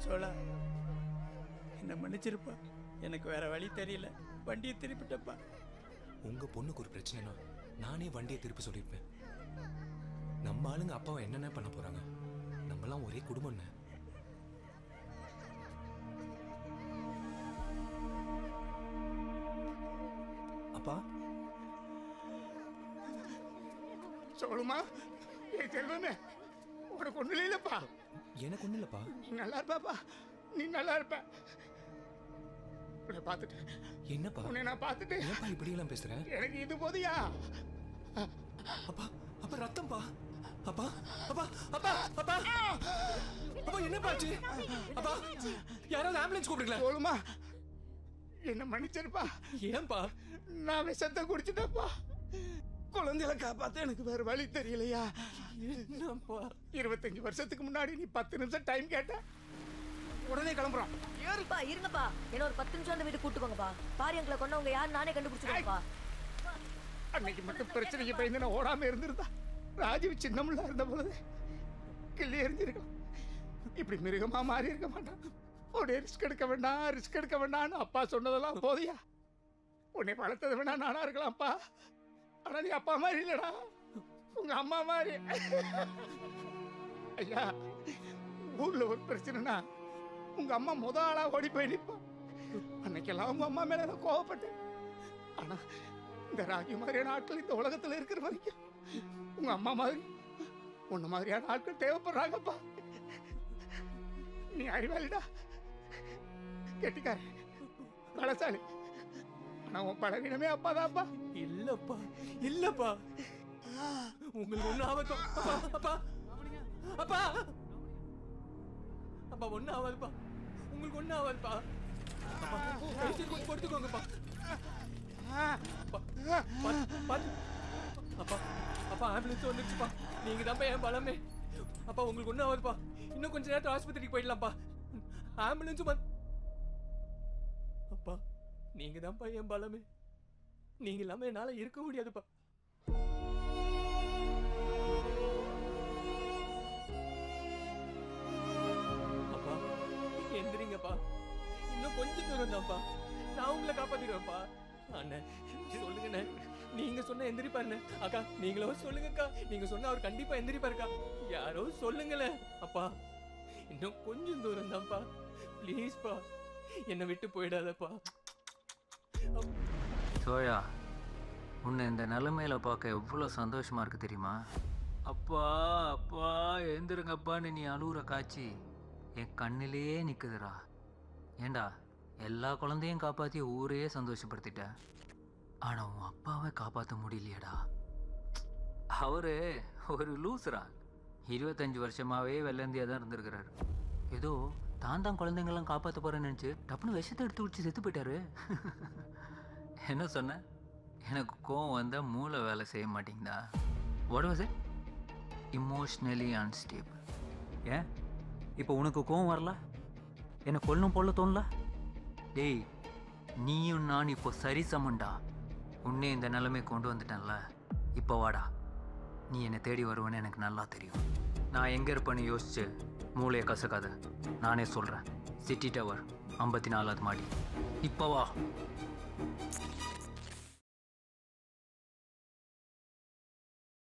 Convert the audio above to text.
சோழா என்ன மன்னிச்சிருப்பா எனக்கு வேற வழி தெரியல வண்டியை திருப்பிட்டப்பா உங்க பொண்ணுக்கு ஒரு பிரச்சனைனா நானே வண்டியை திருப்பி சொல்லியிருப்பேன் நம்ம ஆளுங்க அப்பாவை என்னென்ன பண்ண போறாங்க நம்மலாம் ஒரே குடும்பம்னு அப்பா சொல்லுமா என் செல்வமே உனக்கு ஒண்ணு இல்லைப்பா எனக்கு ஒண்ணு இல்லப்பா நீ நல்லா இருப்பாப்பா நீ நல்லா இருப்ப உன்னை பார்த்துட்டேன் என்னப்பா உன்னை நான் பார்த்துட்டேன் ஏன்பா இப்படி எல்லாம் பேசுற எனக்கு இது போதியா அப்பா அப்பா ரத்தம்பா அப்பா அப்பா அப்பா அப்பா அப்பா என்ன பாச்சு அப்பா யாராவது ஆம்புலன்ஸ் கூப்பிடுங்களேன் சொல்லுமா என்ன மன்னிச்சிருப்பா ஏன்பா நான் விஷத்தை குடிச்சிட்டப்பா குழந்தைகளை காப்பாத்த எனக்கு வேற வழி தெரியலையா என்னப்பா இருபத்தஞ்சு வருஷத்துக்கு முன்னாடி நீ பத்து நிமிஷம் டைம் கேட்ட உடனே கிளம்புறோம் இருப்பா இருங்கப்பா என்ன ஒரு பத்து நிமிஷம் அந்த வீட்டு கூட்டு போங்கப்பா பாரு எங்களை கொண்டவங்க யார் நானே கண்டுபிடிச்சிருக்கேன்ப்பா அன்னைக்கு மட்டும் பிரச்சனைக்கு பயந்து நான் ஓடாம இருந்திருந்தா ராஜீவ் சின்னமுள்ள இருந்த பொழுது கிள்ளி எரிஞ்சிருக்கலாம் இப்படி மிருகமா மாறி இருக்க மாட்டான் உடனே ரிஸ்க் எடுக்க வேண்டாம் ரிஸ்க் எடுக்க வேண்டாம்னு அப்பா சொன்னதெல்லாம் போதியா உன்னை வளர்த்தது வேணா நானா இருக்கலாம்ப்பா ஆனா நீ அப்பா மாதிரி இல்லடா உங்க அம்மா மாதிரி ஐயா ஊர்ல ஒரு பிரச்சனைனா உங்க அம்மா முத ஆளா ஓடி போய் நிப்பா அன்னைக்கெல்லாம் உங்க அம்மா மேல நான் கோவப்பட்டேன் ஆனா இந்த ராஜி மாதிரியான ஆட்கள் இந்த உலகத்துல இருக்கிற வரைக்கும் உங்க அம்மா மாதிரி உன்ன மாதிரியான ஆட்கள் தேவைப்படுறாங்கப்பா நீ அறிவாளிடா கெட்டிக்கார பலசாலி ஆனா உன் பலவீனமே அப்பாதான்ப்பா இல்லப்பா இல்லப்பா உங்களுக்கு ஒண்ணு ஆபத்தம் அப்பா அப்பா அப்பா அப்பா ஒண்ணு ஆகாதுப்பா உங்களுக்கு ஒண்ணு ஆகாதுப்பா அப்பா மெடிசன் கொஞ்சம் கொடுத்துக்கோங்கப்பா அப்பா, பாத்து, பாத்து. அப்பா அப்பா ஆம்புலன்ஸ் வந்துருச்சுப்பா நீங்க தான்ப்பா என் பலமே அப்பா உங்களுக்கு ஒன்றும் ஆகுதுப்பா இன்னும் கொஞ்ச நேரத்தில் ஆஸ்பத்திரிக்கு போயிடலாம்ப்பா ஆம்புலன்ஸும் வந்து அப்பா நீங்க தான்ப்பா என் பலமே நீங்க இல்லாம என்னால இருக்க முடியாதுப்பா அப்பா எந்திரிங்கப்பா இன்னும் கொஞ்சம் தூரம் தான்ப்பா நான் உங்களை காப்பாத்திடுவேன்ப்பா அண்ணன் சொல்லுங்கண்ணே நீங்க சொன்ன எந்திரிப்பாருண்ணே அக்கா நீங்களோ சொல்லுங்கக்கா நீங்க சொன்ன அவர் கண்டிப்பா எந்திரிப்பாருக்கா யாரோ சொல்லுங்களேன் அப்பா இன்னும் கொஞ்சம் தூரம் தான்ப்பா ப்ளீஸ்ப்பா என்னை விட்டு போயிடாதப்பா சோயா உன்னை இந்த நிலைமையில பார்க்க எவ்வளோ சந்தோஷமா இருக்கு தெரியுமா அப்பா அப்பா எழுந்திருங்கப்பான்னு நீ அழுகுற காட்சி என் கண்ணிலேயே நிற்குதுடா ஏண்டா எல்லா குழந்தையும் காப்பாற்றி ஊரையே சந்தோஷப்படுத்திட்ட ஆனால் உன் அப்பாவை காப்பாற்ற முடியலையேடா அவரு ஒரு லூசுரா இருபத்தஞ்சு வருஷமாவே வெள்ளந்தியாக தான் இருந்திருக்கிறாரு ஏதோ தான் தான் குழந்தைங்களாம் காப்பாற்ற போகிறேன்னு நினச்சி டப்புன்னு விஷத்தை எடுத்து குடிச்சு செத்து போயிட்டாரு என்ன சொன்ன எனக்கு கோவம் வந்தால் மூளை வேலை செய்ய மாட்டேங்குதா what was it emotionally unstable ஏன் இப்போ உனக்கு கோவம் வரல என்னை கொல்லும் போல தோணல டேய் நீயும் நான் இப்போ சரி சமண்டா உன்னே இந்த நிலைமை கொண்டு வந்துட்டேன்ல இப்போ வாடா நீ என்னை தேடி வருவேன்னு எனக்கு நல்லா தெரியும் நான் எங்கே இருப்பேன்னு யோசிச்சு மூளையை கசக்காத நானே சொல்கிறேன் சிட்டி டவர் ஐம்பத்தி நாலாவது மாடி இப்போ வா